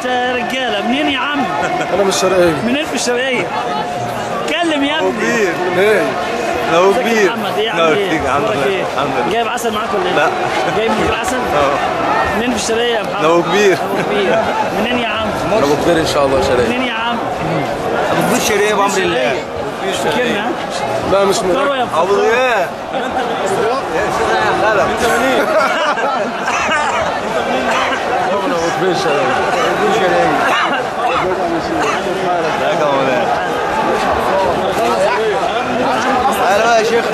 رجاله منين يا عم انا من الشرقيه منين في الشرقيه اتكلم يا ابني كبير ليه لو ازيك يا كبير محمد ايه لو عامل ايه كبير الحمد اخبارك لله ايه الحمد لله جايب عسل معاك ولا ايه لا. جاي من غير عسل اه منين في الشرقيه يا محمد لو كبير ابو كبير منين يا عم ابو كبير ان شاء الله شرقيه منين يا عم ابو كبير شريه بامر الله فاكرنا ها؟ لا مش من فكروا يا ابو ضياء يا انت منين؟ ابو كبير شرقيه لا كمان اهلا بقى يا شيخنا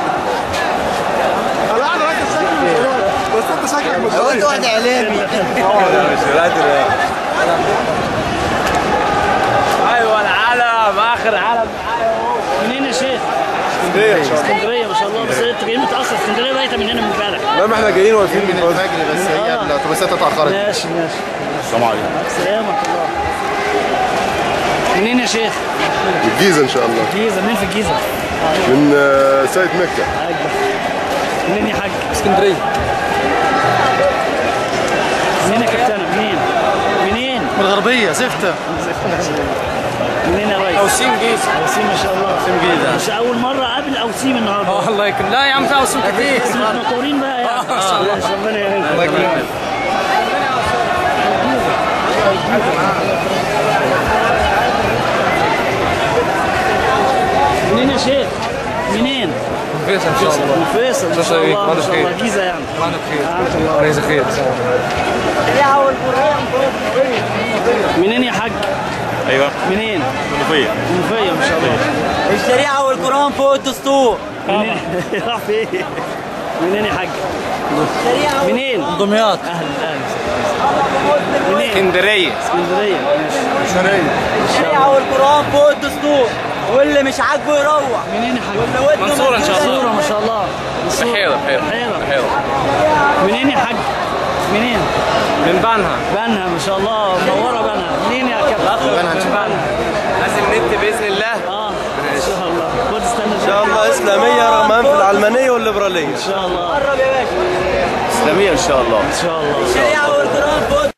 لا انا راجل ساكن من الشرقية. بس انت ساكن من هو انت الشرقية. واحد اعلامي مش راتب ايوه العلم اخر علم منين يا شيخ اسكندريه ان شاء الله اسكندريه ما شاء الله بس انت جاي متاخر اسكندريه بايته من هنا من امبارح لا ما احنا جايين واقفين من بدري بس هي الاتوبيسات اتاخرت ماشي ماشي السلام عليكم سلامك الله منين يا شيخ؟ الجيزه ان شاء الله الجيزه منين في الجيزه؟ من آه، سيد مكه حاج منين يا حاج؟ اسكندريه منين يا كابتن؟ منين؟ منين؟ من الغربيه زفته منين يا ريس؟ اوسيم جيزه اوسيم ما شاء الله أوسيم جيزة. مش اول مره اقابل اوسيم النهارده الله يكرمك لا يا عم في اوسيم كتير اسمك مكورين بقى يعني ماشي، ربنا يعينك الله يكرمك منين يا شيخ؟ منين؟ فيصل ان شاء الله من فيصل ما شاء الله ما شاء الله جيزه يعني معنا بخير رئيس خير منين يا حاج؟ ايوه منين؟ منوفيه منوفيه ما شاء الله الشريعة والقرآن فوق الدستور منين؟ راح فين؟ منين يا حاج؟ الشريعة منين؟ دمياط اهلا اهلا منين؟ اسكندريه اسكندريه ماشي الشريعة والقرآن فوق الدستور واللي مش عاجبه يروح منين يا حاج؟ واللي ودنه منصورة إن شاء الله. صورة ما شاء الله صورة. بحيره بحيره بحيرة بحيره منين يا حاج؟ منين؟ من بنها بنها ما شاء الله منورة بنها منين يا كابتن؟ بنها إن شاء الله. بنها لازم نت باذن الله اه ان شاء الله خد استنى ان شاء الله اسلاميه رغم انف العلمانيه والليبراليه ان شاء الله قرب يا باشا اسلاميه ان شاء الله ان شاء الله الشريعة والقرآن فوق